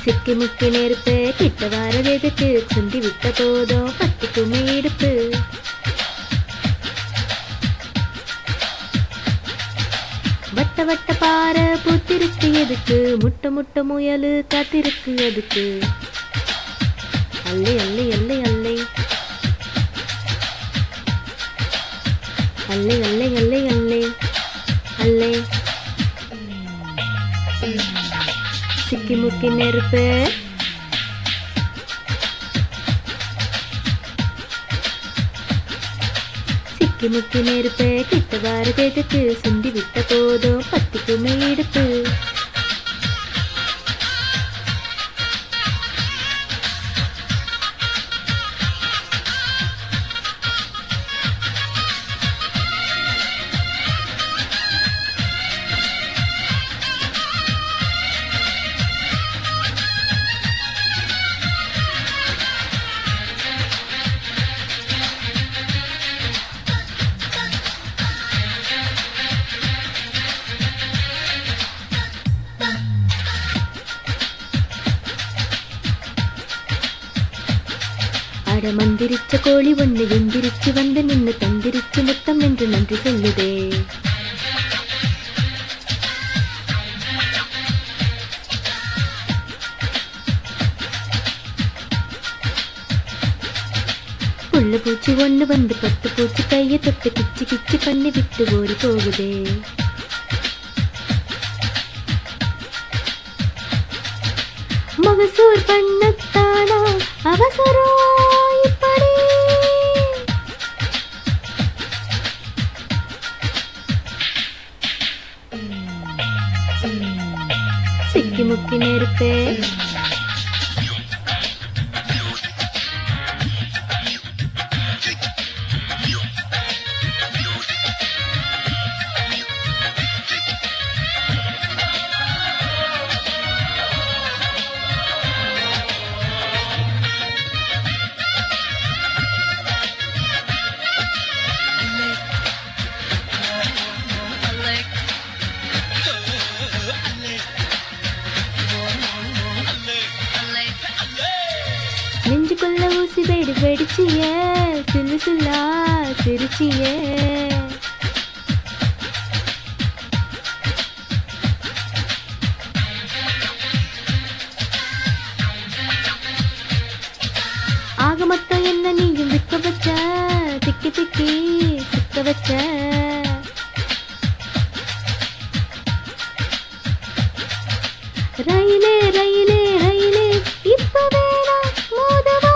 சிக்கி முக்கி நெருப்பு கிட்ட வரது எதுக்கு சுண்டி விட்ட போதும் பத்திக்குமே இடுப்பு வட்ட வட்ட பாறை பூத்திருக்கு எதுக்கு முட்டை முட்டை முயலு காத்திருக்கு எதுக்கு அல்லை அல்லை அல்லை அல்லை அல்லை அல்லை அல்லை அல்லை அல்லை சிக்கி முக்கி நெருப்பு சிக்கி முக்கி நெருப்பு கிட்ட வரது எதுக்கு சுண்டி விட்ட போதும் பத்திக்குமே இடுப்பு அட மந்திரிச்ச கோழி ஒண்ணு எந்திரிச்சு வந்து நின்னு தந்திரிச்சு முத்தம் என்று நன்றி சொல்லுதே புள்ள பூச்சி ஒண்ணு வந்து பட்டு பூச்சி கைய தொட்டு கிச்சு கிச்சு பண்ணி விட்டு ஓடி போகுதே மகசூர் பண்ணத்தானா அவசரம் இப்படி சிக்கி முக்கி நெருப்பே நெஞ்சுக்குள்ள ஊசி வெடி வெடிச்சிய சில்லு சில்லா சிரிச்சியே ஆக மொத்தம் என்ன நீயும் விற்க வச்ச திக்கி திக்கி சிக்க வச்ச ரயிலே ரயிலே ரயிலே இப்ப வேணாம் மோதவா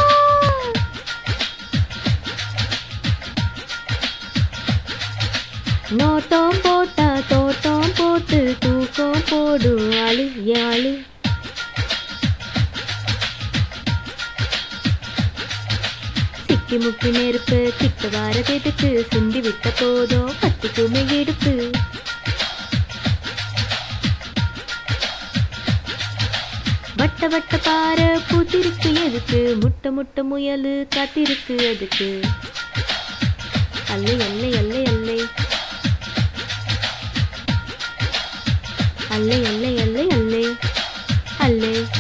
நோட்டம் போட்டா தோட்டம் போட்டு தூக்கம் போடு அழு யாழு சிக்கி முக்கி நெருப்பு கிட்ட வாரது எதுக்கு சிந்தி விட்ட போதும் பத்திக்குமே எடுப்பு வட்ட வட்ட பாறை பூத்திருக்கு எதுக்கு முட்டை முட்டை முயலு காத்திருக்கு எதுக்கு அல்லை அல்லை அல்லை அல்லை அல்லை அல்லை அல்லை அல்லை அல்லை